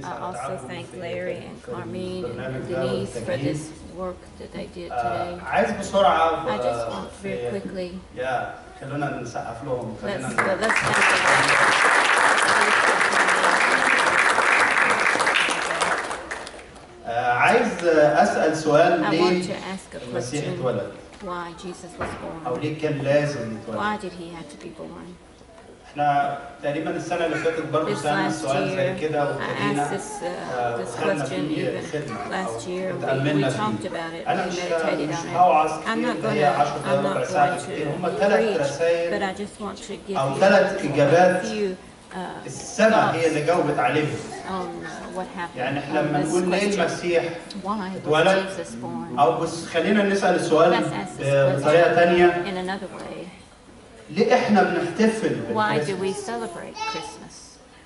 دينيس I على also تعبهم thank في- Larry في- and في Carmine البرنامج and ده Denise for والتجهيز. this work that they did آه، today. عايز بسرعة I just آه، want very في- quickly, يا خلونا نسقف لهم let's, خلينا let's thank آه، عايز آه، أسأل سؤال I want ليه to ask a المسيح question, اتولد why Jesus was أو born. ليه كان لازم يتولد Why did he have to be born? احنا تقريبا السنة اللي فاتت برضه This سألنا last السؤال زي year, كده I asked وابتدينا this, uh, آه، this وخدنا question فيه even خدمة last أو year. We, we اتأملنا فيه talked about it, أنا we مش meditated مش on it. هوعظ I'm كتير not اللي هي gonna, 10 I'm دقايق ربع not ساعة going كتير هم to ثلاث preach, but رسائل I just want to give أو you ثلاث إجابات a few uh, السماء هي اللي جاوبت عليهم on uh, what happened يعني احنا on لما this نقول ليه question. المسيح Why was اتولد Jesus born? او بس خلينا نسال السؤال Let's ask this بطريقه question ثانيه in another way. ليه احنا بنحتفل Why do we بالكريسماس؟ celebrate Christmas?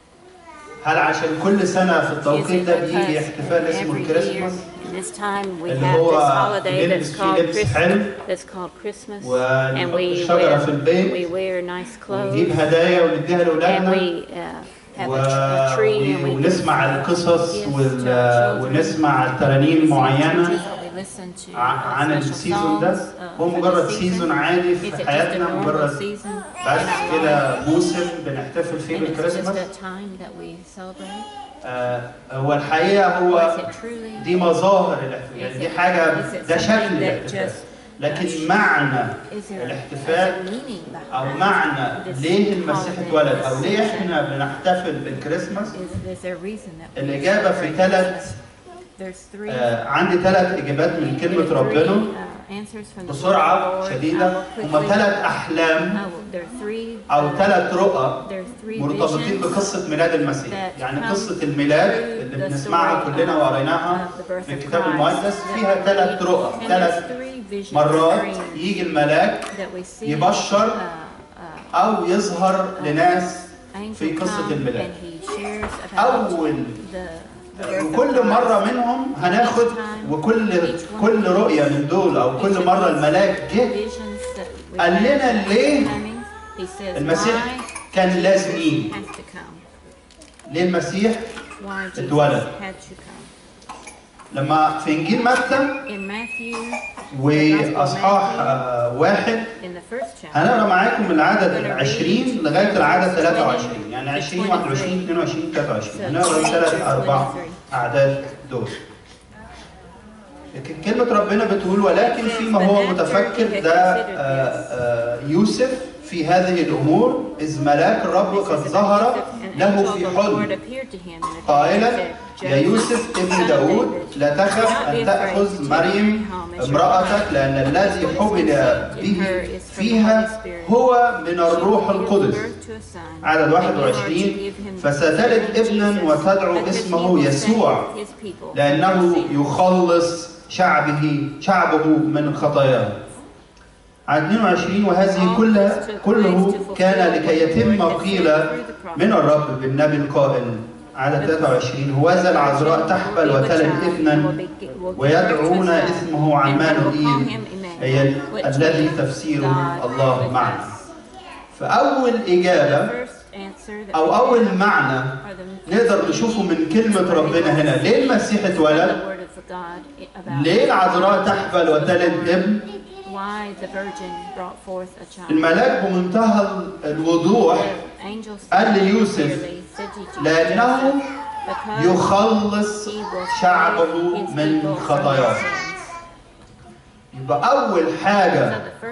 هل عشان كل سنه في Is التوقيت it ده بيجي because احتفال اسمه every year الكريسماس in this time we اللي have هو this holiday نلبس that's فيه called لبس حلو Christmas, that's called Christmas, and ونحط we الشجره في wear, we البيت wear nice ونجيب clothes, هدايا ونديها and لاولادنا we uh, have و... a, tr- a tree, and we give ونسمع uh, القصص gifts وال... to our children. ونسمع We ترانيم sing معينه churches or we listen to, uh, ع- عن special السيزون ده songs, uh, هو for the مجرد season. سيزون عادي Is it في just a حياتنا normal مجرد season in بس our كده lives? موسم بنحتفل فيه And it's just بالكريسماس a time that we celebrate? آه، هو الحقيقه Or هو is it truly دي مظاهر الاحتفال يعني دي حاجه Is it ده something شكل that الاحتفال just- لكن معنى Is there الاحتفال is there meaning او behind معنى this ليه المسيح holiday, اتولد او this ليه season? احنا بنحتفل بالكريسماس Is, is there a reason that we الإجابة في celebrate ثلاث- Christmas? There's three, آه عندي ثلاث اجابات من there كلمه are three, ربنا uh, answers from the word of the بسرعه Lord. I شديده will هم quickly- ثلاث احلام I will- there are three, او uh, ثلاث رؤى there are three مرتبطين visions بقصه ميلاد المسيح that يعني come قصه الميلاد through اللي the بنسمعها story كلنا of- وقريناها of the birth في of الكتاب Christ المقدس that فيها we ثلاث read. رؤى And ثلاث there's three visions, مرات dreams يجي الملاك that we see, يبشر uh, uh, او يظهر لناس angel في قصة come الميلاد. and he shares about اول the, the birth of وكل Christ. مره منهم هناخد وكل كل رؤيه من دول او كل مره الملاك جه Visions that we قال have لنا that ليه coming. He says المسيح why كان لازم Jesus يجي has to come. ليه المسيح Why Jesus اتولد. had to come. لما في انجيل متى In Matthew, واصحاح آه، واحد in the first chapter, هنقرا معاكم من العدد 20 لغايه العدد 23 يعني 20 21 22 23 هنقرا الثلاث اربع اعداد دول لكن كلمة ربنا بتقول ولكن فيما هو متفكر ده آه، آه، يوسف في هذه الأمور إذ ملاك الرب قد ظهر له في حلم قائلا يا يوسف ابن داود لا تخف أن تأخذ مريم امرأتك لأن الذي حبل به فيها هو من الروح القدس عدد 21 فستلد ابنا وتدعو اسمه يسوع لأنه يخلص شعبه شعبه من خطاياه عدد 22 وهذه كلها كله كان لكي يتم ما قيل من الرب بالنبي القائل عدد 23 هوذا العذراء تحبل وتلد ابنا ويدعون اسمه عمانوئيل أي الذي تفسيره الله معنا فأول إجابة أو أول معنى نقدر نشوفه من كلمة ربنا هنا ليه المسيح اتولد؟ ليه العذراء تحبل وتلد ابن؟ الملاك بمنتهى الوضوح قال ليوسف لأنه يخلص شعبه من خطاياه يبقى أول حاجة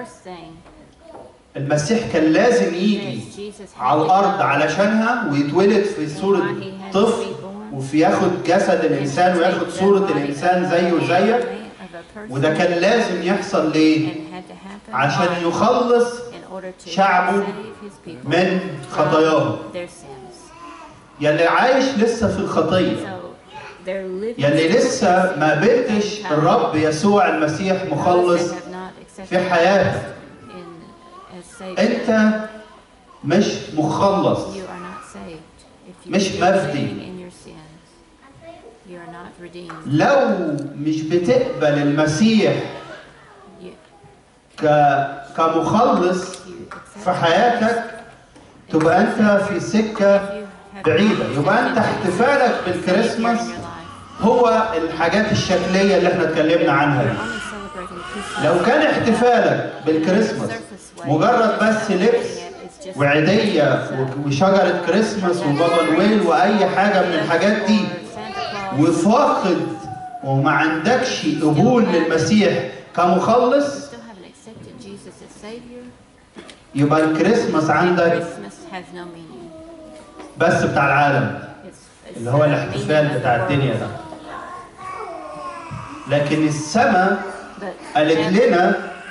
المسيح كان لازم يجي على الأرض علشانها ويتولد في صورة طفل وفي ياخد جسد الإنسان وياخد صورة الإنسان زيه وزيك وده كان لازم يحصل ليه؟ عشان يخلص شعبه من خطاياهم يلي عايش لسه في الخطية يلي لسه ما قبلتش الرب يسوع المسيح مخلص في حياتك انت مش مخلص مش مفدي لو مش بتقبل المسيح ك... كمخلص في حياتك تبقى انت في سكة بعيدة يبقى أنت احتفالك بالكريسماس هو الحاجات الشكلية اللي احنا اتكلمنا عنها دي لو كان احتفالك بالكريسماس مجرد بس لبس وعيدية وشجرة كريسماس وبابا نويل وأي حاجة من الحاجات دي وفاقد وما عندكش قبول للمسيح كمخلص still haven't accepted Jesus as Savior, يبقى الكريسماس عندك Christmas has no meaning. بس بتاع العالم It's, it's اللي هو the الاحتفال meaning of بتاع the الدنيا world. ده لكن السماء But قالت heaven لنا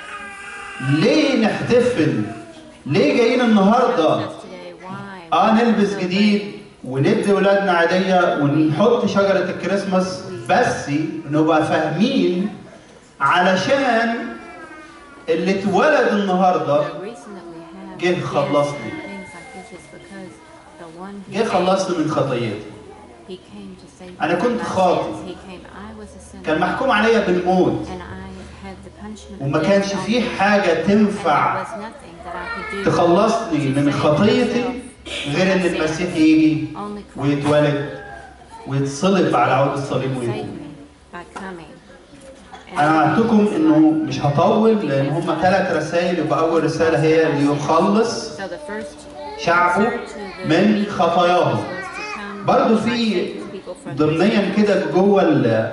ليه نحتفل ليه جايين النهارده tells us today why اه we نلبس celebrate. جديد وندي ولادنا عاديه ونحط شجره الكريسماس بس نبقى فاهمين علشان اللي اتولد النهارده The reason that we have جه gifts خلصني. and things like this is because the one who جه came, خلصني من خطيتي he came to save أنا me from كنت my خاطئ. sins. He came, I was a sinner. كان محكوم عليا بالموت And I had the punishment of وما death كانش on فيه me. حاجه And there تنفع was nothing that I could do تخلصني to من save خطيتي myself غير ان from my sins. المسيح يجي Only Christ ويتولد ويتصلب على عود الصليب saved ويموت me by coming. And انا وعدتكم انه مش هطول لان هم ثلاث رسائل يبقى اول رساله هي ليخلص so the first شعبه answer to the من people خطاياهم was to come برضو and في save people from their ضمنيا sins. كده جوه ال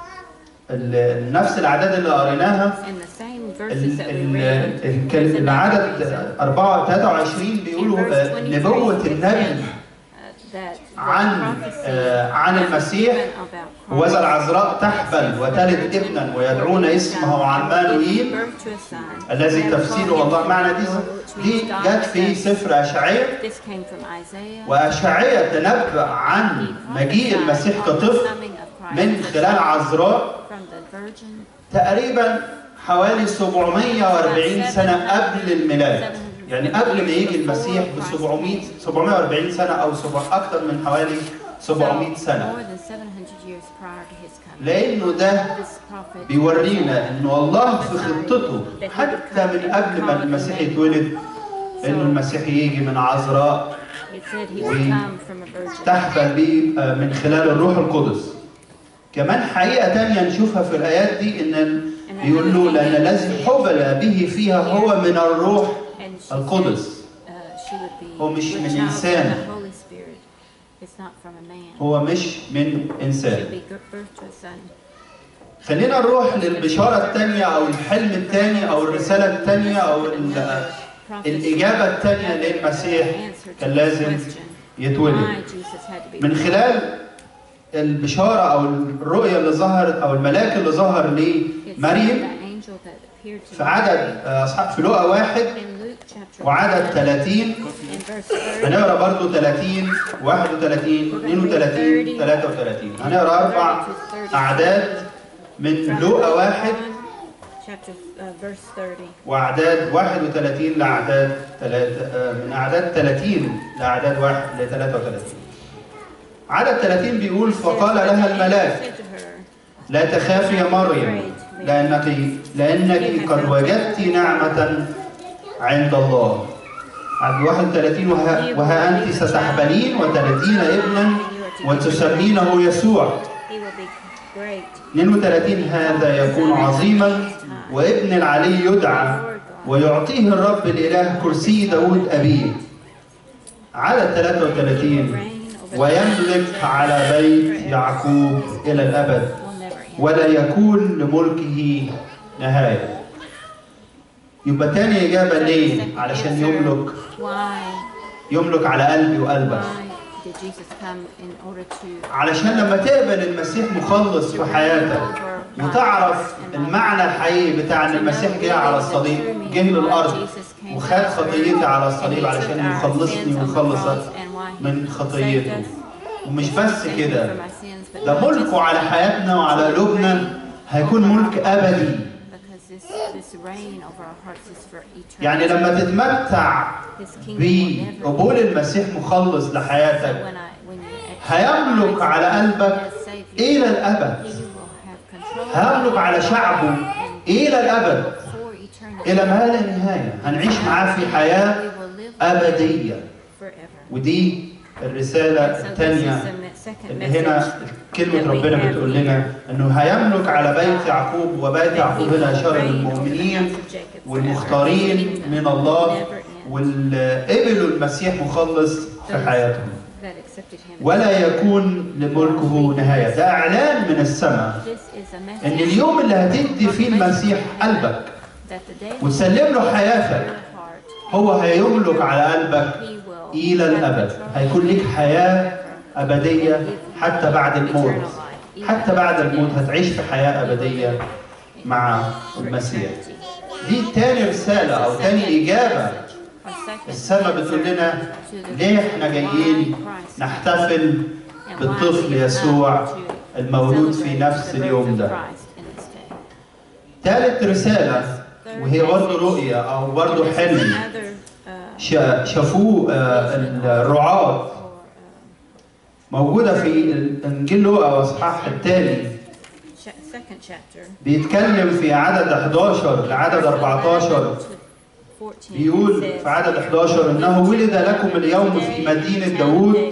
ال- نفس الاعداد اللي قريناها In the same verses ال- that we ال- read, ال- there's another العدد reason. 4 23 بيقولوا In verse آه، 23, نبوة it النبي uh, that the عن prophecy آه، عن المسيح given about وذا Christ العذراء تحبل وتلد ابنا ويدعون اسمه عمانوئيل birth to a son. الذي And تفسيره call him والله معنى دي Emmanuel, which دي means God جت with في us. سفر اشعياء This came from Isaiah. واشعياء تنبأ عن He مجيء prophesied المسيح on the كطفل coming of Christ من as a خلال child عذراء from the virgin. تقريبا حوالي 740 سنة قبل الميلاد يعني قبل ما يجي المسيح ب 700 740 سنة أو سبع أكثر من حوالي 700 So, سنة More than 700 years prior to his coming. لأنه ده This prophet بيورينا إنه الله في خطته حتى من قبل ما المسيح يتولد إنه المسيح يجي من عذراء It said he would come from a virgin. تحبل به آه، من خلال الروح القدس كمان حقيقة تانية نشوفها في الآيات دي إن ال- بيقول له لأن الذي حبل به فيها هو من الروح And she القدس said, uh, she would be هو مش with من child from إنسان. the Holy Spirit. It's not from a man. هو مش من She'll إنسان be gi- birth to a son. خلينا نروح للبشارة التانية أو الحلم التاني أو الرسالة التانية أو ال- الإجابة التانية للمسيح كان لازم يتولد Why Jesus had to be من خلال البشارة أو الرؤية اللي ظهرت أو الملاك اللي ظهر It's لمريم the angel that appeared to في عدد آه، أصحاب في لقا واحد in Luke chapter وعدد 1, 30 in verse 30. هنقرا برضو 30 31 32 33 هنقرا أربع أعداد من from لقا Luke واحد 1, chapter uh, verse 30. وأعداد 31 لأعداد 3 من أعداد 30 لأعداد 1 ل 33 عدد 30 بيقول فقال لها الملاك Said to her, لا تخافي يا مريم لأنك لأنك قد وجدت نعمة عند الله عدد 31 وها, وها أنت ستحبلين وتلدين ابنا وتسمينه يسوع He will be great. 32 هذا يكون عظيما وابن العلي يدعى ويعطيه الرب الإله كرسي داود أبيه عدد 33 Reign over ويملك على بيت يعقوب إلى الأبد will never end. ولا يكون لملكه نهاية يبقى تاني إجابة ليه؟ علشان يملك Why? يملك على قلبي وقلبك Why did Jesus come in order to علشان لما تقبل المسيح مخلص في حياتك وتعرف المعنى الحقيقي بتاع ان المسيح جه على الصليب جه للارض وخد خطيتي على الصليب علشان يخلصني ويخلصك من خطيته ومش بس كده ده ملكه على حياتنا وعلى قلوبنا هيكون ملك ابدي Because this, this reign over our hearts is for eternity. يعني لما تتمتع His kingdom will never بقبول المسيح مخلص So لحياتك when I, when you هيملك على قلبك as Savior, الى الابد He will have control هيملك على شعبه الى الابد for eternity. الى ما لا نهايه هنعيش معاه في حياه We will live ابديه forever. ودي الرسالة So this is الثانية the second اللي هنا message. كلمة ربنا بتقول لنا انه هيملك على بيت يعقوب وبيت يعقوب هنا اشارة للمؤمنين والمختارين من الله واللي قبلوا المسيح مخلص في حياتهم That accepted him. ولا يكون لملكه نهاية ده إعلان من السماء This is a إن message اليوم اللي هتدي فيه المسيح قلبك that the day وتسلم له your حياتك heart, هو هيملك على قلبك he will إلى have الأبد control هيكون لك حياة أبدية حتى بعد الموت eternal life, حتى even بعد after الموت death. هتعيش في حياة أبدية مع المسيح دي تاني رسالة أو تاني إجابة Our second السماء بتقول لنا to the ليه احنا جايين Christ نحتفل and why بالطفل we يسوع come to المولود في celebrate نفس the birth اليوم of ده Christ in this day. ثالث رسالة وهي برضه رؤية أو برضه And this is حلم another, uh, شا- شافوه آه، الرعاة or, uh, موجودة في الإنجيل لوقا وإصحاح الثاني cha- second chapter. بيتكلم في عدد 11 لعدد 14 to 14 بيقول says, في عدد 11 إنه ولد لكم اليوم في مدينة داوود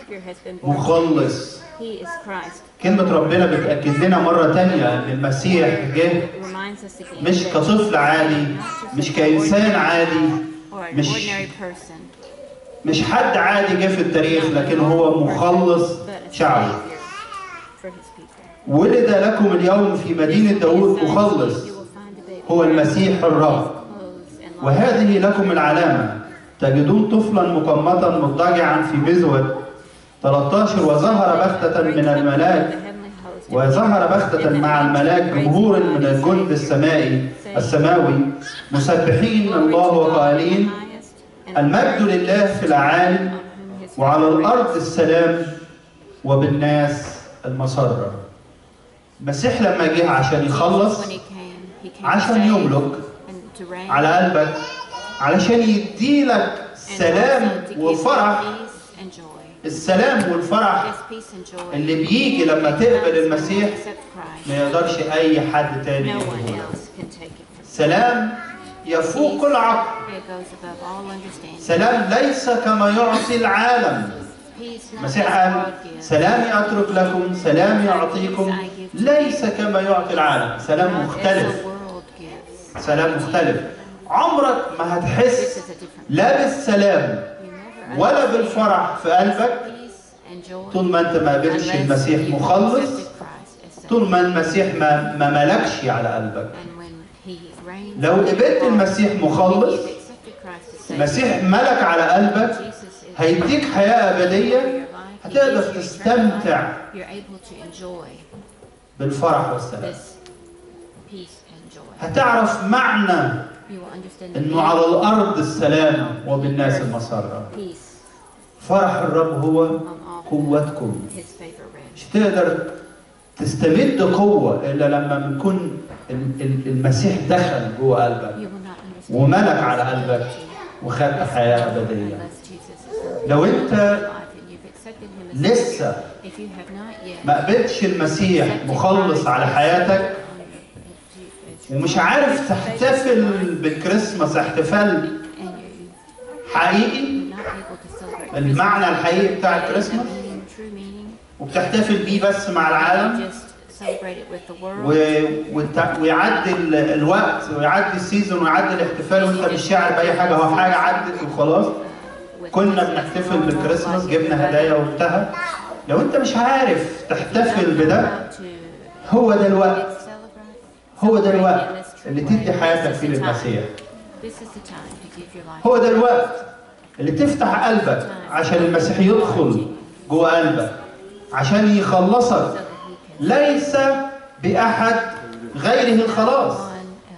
مخلص He is Christ. كلمة ربنا بتأكد لنا مرة تانية إن المسيح جه Reminds us again مش that كطفل عادي not just مش an كإنسان ordinary- عادي or an مش- ordinary person, مش حد عادي جه في التاريخ لكن هو مخلص but a شعبه savior for his people. ولد لكم اليوم في مدينة داوود مخلص You will find a baby هو المسيح الرب clothes and light. وهذه لكم العلامة تجدون طفلا مقمطا مضطجعا في مزود 13 وظهر بغتة من الملاك وظهر بغتة مع الملاك جمهور من الجند السمائي السماوي مسبحين الله وقائلين المجد لله في الأعالي وعلى الأرض السلام وبالناس المسرة المسيح لما جه عشان يخلص عشان يملك على قلبك علشان يديلك سلام وفرح السلام والفرح اللي بيجي لما تقبل المسيح ما يقدرش اي حد تاني No one يديهولك else can take it from سلام يفوق كل عقل you. It goes above all understanding. سلام ليس كما يعطي العالم Peace not as المسيح the قال world gives. سلامي اترك لكم سلامي اعطيكم ليس كما يعطي العالم سلام Not as مختلف the world gives. سلام مختلف عمرك ما This هتحس is a different. لا بالسلام You never ولا understand بالفرح في قلبك peace and joy طول ما انت ما قابلتش unless المسيح you مخلص accepted Christ as طول Savior. ما المسيح ما, ما ملكش على قلبك And when He reigns لو in your قبلت heart, المسيح when مخلص you've accepted Christ as Savior, المسيح ملك على قلبك Jesus is هيديك حياة for أبدية your life. He هتقدر gives you eternal تستمتع life. You're able to enjoy بالفرح والسلام this peace and joy. هتعرف معنى You will understand the انه على meaning الارض السلام وبالناس المسرة of peace فرح الرب هو on all قوتكم His favor reigns. مش تقدر تستمد قوة إلا لما بنكون ال- ال- المسيح دخل جوه قلبك You will not understand وملك على قلبك وخدت حياة أبدية unless Jesus is in لو your أنت life and you've accepted Him as لسه Savior. If you have not yet ما قبلتش المسيح accepted مخلص Christ على as حياتك Savior, ومش عارف تحتفل بالكريسماس احتفال and you're حقيقي you're not able to celebrate المعنى Christmas الحقيقي بتاع in the الكريسماس meaning, true meaning, وبتحتفل بيه بس مع you العالم just celebrate it with the و... world. وت... ويعدي ال- الوقت ويعدي السيزون ويعدي الاحتفال وانت مش شاعر باي حاجه هو حاجه عدت وخلاص with كنا this بنحتفل world بالكريسماس life. جبنا هدايا وانتهى لو انت مش عارف تحتفل بده To هو ده الوقت celebrate, هو ده celebrate الوقت in this true اللي way. تدي This حياتك is فيه the time. للمسيح This is the time to give your life. هو ده الوقت اللي تفتح قلبك عشان المسيح يدخل جوه قلبك عشان يخلصك so that he can ليس بأحد غيره الخلاص one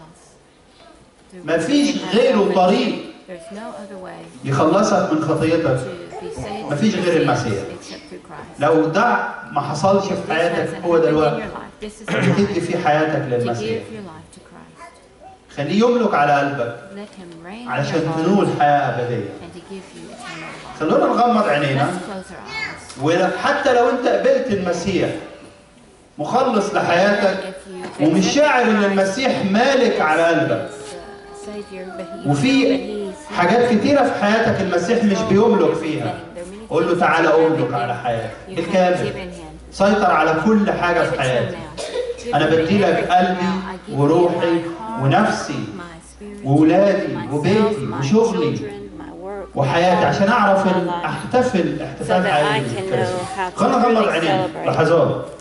else. Through مفيش which we have غيره salvation. طريق There's no other way يخلصك من خطيتك to be saved مفيش from غير sin المسيح. except through Christ. لو ده ما حصلش في This حياتك hasn't هو ده happened in الوقت your life. This is the اللي تدي time فيه حياتك to للمسيح give your life to Christ. خليه يملك على قلبك Let him reign in علشان your تنول heart حياة أبدية and to give you eternal life. خلونا نغمض عينينا Let's close our eyes. وحتى لو انت قبلت المسيح مخلص لحياتك If you've ومش accepted شاعر ان Christ المسيح مالك على قلبك as, uh, Savior, but he- وفي but he's- حاجات كتيرة في حياتك المسيح مش بيملك فيها There are many قول له تعالى املك على حياتي You have بالكامل given him. سيطر على كل حاجه Give في it to him حياتي now. Give انا it to بدي لك everything قلبي now. I give you وروحي my heart, ونفسي my spirit, وولادي myself, وبيتي my وشغلي children, my work, وحياتي عشان اعرف my إن life. احتفل So احتفال that I حقيقي can بالكريسماس. know how to خلينا نغمض really عينينا celebrate. لحظات